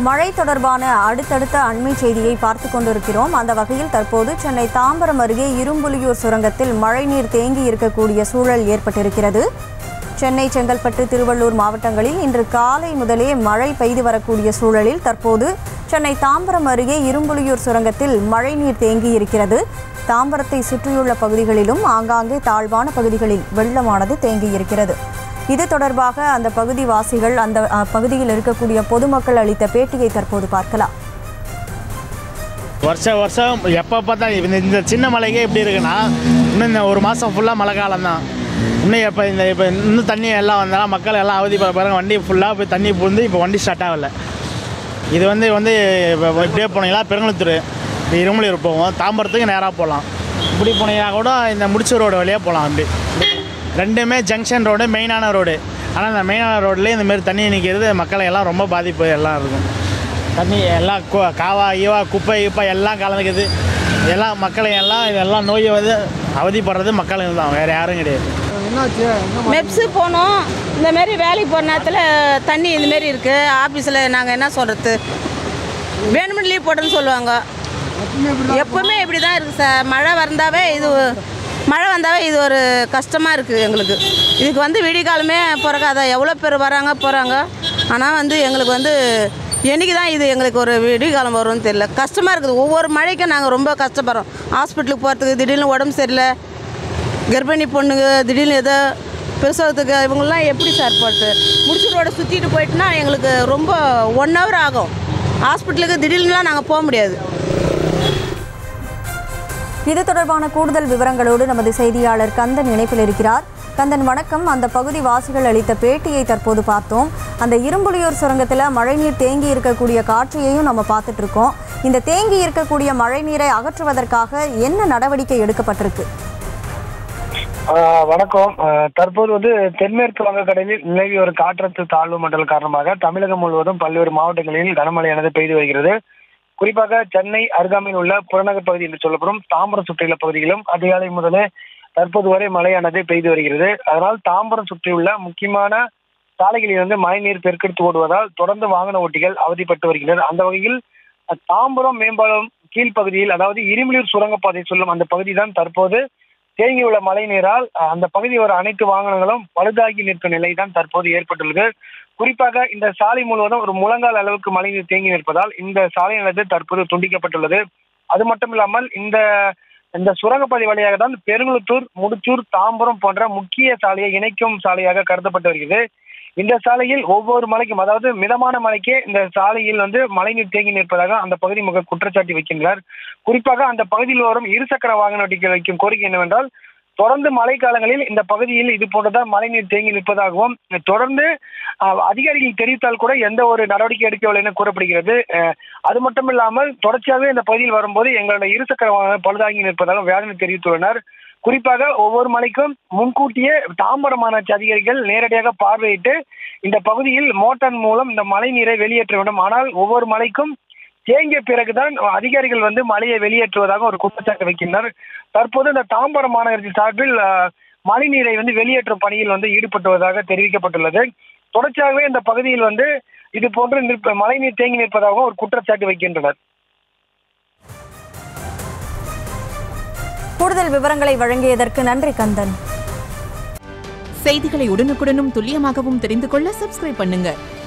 மழை தொடர்பான அடுத்தடுத்த அண்மை செய்தியை பார்த்து கொண்டிருக்கிறோம் அந்த வகையில் தற்போது சென்னை தாம்பரம் அருகே இரும்புலியூர் சுரங்கத்தில் மழைநீர் தேங்கி இருக்கக்கூடிய சூழல் ஏற்பட்டிருக்கிறது சென்னை செங்கல்பட்டு திருவள்ளூர் மாவட்டங்களில் இன்று காலை முதலே மழை பெய்து வரக்கூடிய சூழலில் தற்போது சென்னை தாம்பரம் அருகே இரும்புலியூர் சுரங்கத்தில் மழைநீர் தேங்கி இருக்கிறது தாம்பரத்தை சுற்றியுள்ள பகுதிகளிலும் ஆங்காங்கே தாழ்வான பகுதிகளில் வெள்ளமானது தேங்கி இருக்கிறது இது தொடர்பாக அந்த பகுதி வாசிகள் அந்த அ, பகுதியில் இருக்கக்கூடிய பொதுமக்கள் அளித்த பேட்டியை தற்போது பார்க்கலாம் வருஷம் வருஷம் எப்போ பார்த்தா இந்த இந்த சின்ன மலைக்கே எப்படி இருக்குன்னா இன்னும் இந்த ஒரு மாதம் ஃபுல்லாக மழை காலம் தான் இன்னும் எப்போ இந்த இப்போ இன்னும் தண்ணி எல்லாம் வந்தாலும் மக்கள் எல்லாம் அவதி பாருங்க வண்டி ஃபுல்லாக போய் தண்ணி புகுந்து இப்போ வண்டி ஸ்டார்ட் ஆகல இது வந்து வந்து இப்போ இப்படியே போனீங்களா பெருங்குளத்தூர் இப்போ இருமலையூர் போவோம் தாம்பரத்துக்கு நேராக போகலாம் இப்படி போனீங்கன்னா கூட இந்த முடிச்சூர் ரோடு வழியாக போகலாம் அப்படி ரெண்டுமே ஜங்ஷன் ரோடு மெயினான ரோடு ஆனால் இந்த மெயினான ரோட்லேயே இந்த மாதிரி தண்ணி நிற்கிறது மக்களை எல்லாம் ரொம்ப பாதிப்பு எல்லாம் இருக்கும் தண்ணி எல்லாம் கு- காவா ஈவா குப்பை கிப்பை எல்லாம் கலந்துக்குது எல்லாம் மக்களை எல்லாம் இதெல்லாம் நோயை வந்து அவதிப்படுறது மக்களுங்க தான் வேறு யாரும் கிடையாது மெப்ஸு போனோம் இந்த மாதிரி வேலைக்கு போகிற நேரத்தில் தண்ணி இந்த மாதிரி இருக்குது ஆஃபீஸில் நாங்கள் என்ன சொல்கிறது வேணும்னு லீவ் போட்டுன்னு சொல்லுவாங்க எப்பவுமே இப்படி தான் இருக்குது சார் மழை வந்தாவே இது மழை வந்தாவே இது ஒரு கஷ்டமாக இருக்குது எங்களுக்கு இதுக்கு வந்து விடிய காலமே பிறக்காத எவ்வளோ பேர் வராங்க போகிறாங்க ஆனால் வந்து எங்களுக்கு வந்து என்னைக்கு தான் இது எங்களுக்கு ஒரு விடிய காலம் வரும்னு தெரியல கஷ்டமாக இருக்குது ஒவ்வொரு மழைக்கும் நாங்கள் ரொம்ப கஷ்டப்படுறோம் ஹாஸ்பிட்டலுக்கு போகிறதுக்கு திடீர்னு உடம்பு சரியில்லை கர்ப்பிணி பொண்ணுங்க திடீர்னு ஏதோ பிரசவத்துக்கு இவங்கெல்லாம் எப்படி சார் போகிறது முடிச்சு ரோட சுற்றிட்டு போயிட்டுனா எங்களுக்கு ரொம்ப ஒன் ஹவர் ஆகும் ஹாஸ்பிட்டலுக்கு திடீர்னுலாம் நாங்கள் போக முடியாது இது தொடர்பான கூடுதல் விவரங்களோடு நமது செய்தியாளர் கந்தன் இணைப்பில் இருக்கிறார் கந்தன் வணக்கம் அந்த பகுதி வாசிகள் அளித்த பேட்டியை தற்போது பார்த்தோம் அந்த இரும்புலியூர் சுரங்கத்தில் மழைநீர் தேங்கி இருக்கக்கூடிய காட்சியையும் நம்ம பார்த்துட்டு இருக்கோம் இந்த தேங்கி இருக்கக்கூடிய மழைநீரை அகற்றுவதற்காக என்ன நடவடிக்கை எடுக்கப்பட்டிருக்கு ஆஹ் வணக்கம் ஆஹ் தற்போது வந்து தென்மேற்கு வங்கக்கடலில் நிலவி ஒரு காற்றழுத்த தாழ்வு மண்டல காரணமாக தமிழகம் முழுவதும் பல்வேறு மாவட்டங்களில் கனமழையானது பெய்து வருகிறது குறிப்பாக சென்னை அருகாமையில் உள்ள புறநகர் பகுதி என்று சொல்லப்படும் தாம்பரம் சுற்றியுள்ள பகுதிகளிலும் அதிகாலை முதலே தற்போது வரை மழையானது பெய்து வருகிறது அதனால் தாம்பரம் சுற்றியுள்ள முக்கியமான சாலைகளில் வந்து மழைநீர் பெருக்கெடுத்து ஓடுவதால் தொடர்ந்து வாகன ஓட்டிகள் அவதிப்பட்டு வருகின்றனர் அந்த வகையில் அஹ், தாம்பரம் மேம்பாலம் கீழ்ப்பகுதியில் அதாவது இருமிலூர் சுரங்கப்பாதை சொல்லும் அந்த பகுதி தான் தற்போது தேங்கியுள்ள மழை நீரால் அஹ், அந்த பகுதி வர அனைத்து வாகனங்களும் பழுதாகி நிற்கும் நிலை தான் தற்போது ஏற்பட்டுள்ளது குறிப்பாக இந்த சாலை முழுவதும் ஒரு முழங்கால் அளவுக்கு மழைநீர் தேங்கி நிற்பதால் இந்த சாலையானது தற்போது துண்டிக்கப்பட்டுள்ளது அது மட்டும் இல்லாமல் இந்த இந்த சுரங்கப்பாதை வழியாக தான் பெருங்குளத்தூர் முடிச்சூர் தாம்பரம் போன்ற முக்கிய சாலையை இணைக்கும் சாலையாக கருதப்பட்டு வருகிறது இந்த சாலையில் ஒவ்வொரு மலைக்கும் அதாவது மிதமான மலைக்கே இந்த சாலையில் வந்து மழைநீர் தேங்கி நிற்பதாக அந்த பகுதி முக குற்றச்சாட்டு வைக்கின்றனர் குறிப்பாக அந்த பகுதியில் வரும் இருசக்கர வாகன ஓட்டிகள் வைக்கும் கோரிக்கை என்னவென்றால் தொடர்ந்து மழைக்காலங்களில் இந்த பகுதியில் இது போன்றதான் மழைநீர் தேங்கி நிற்பதாகவும் தொடர்ந்து அஹ், அதிகாரிகள் தெரிவித்தால் கூட எந்த ஒரு நடவடிக்கை எடுக்கவில்லை என கூறப்படுகிறது அஹ், அது மட்டும் இல்லாமல் தொடர்ச்சியாகவே இந்த பகுதியில் வரும்போது எங்களுடைய இருசக்கர வாகனம் பழுதாகி நிற்பதாக வேதனை தெரிவித்துள்ளனர் குறிப்பாக ஒவ்வொரு மலைக்கும் முன்கூட்டியே தாம்பரம் மாநகராட்சி அதிகாரிகள் நேரடியாக பார்வையிட்டு இந்த பகுதியில் மோட்டார் மூலம் இந்த மழை நீரை வெளியேற்ற வேண்டும் ஆனால் ஒவ்வொரு மலைக்கும் தேங்கிய பிறகுதான் அதிகாரிகள் வந்து மழையை வெளியேற்றுவதாக ஒரு குற்றச்சாட்டு வைக்கின்றனர் தற்போது இந்த தாம்பரம் மாநகராட்சி சார்பில் அஹ், மழை நீரை வந்து வெளியேற்றும் பணியில் வந்து ஈடுபட்டுவதாக தெரிவிக்கப்பட்டுள்ளது தொடர்ச்சியாகவே இந்த பகுதியில் வந்து இது போன்று நிற்ப மழைநீர் தேங்கி நிற்பதாக ஒரு குற்றச்சாட்டு வைக்கின்றனர் கூடுதல் விவரங்களை வழங்கியதற்கு நன்றி கந்தன் செய்திகளை உடனுக்குடனும் துல்லியமாகவும் தெரிந்து கொள்ள சப்ஸ்கிரைப் பண்ணுங்க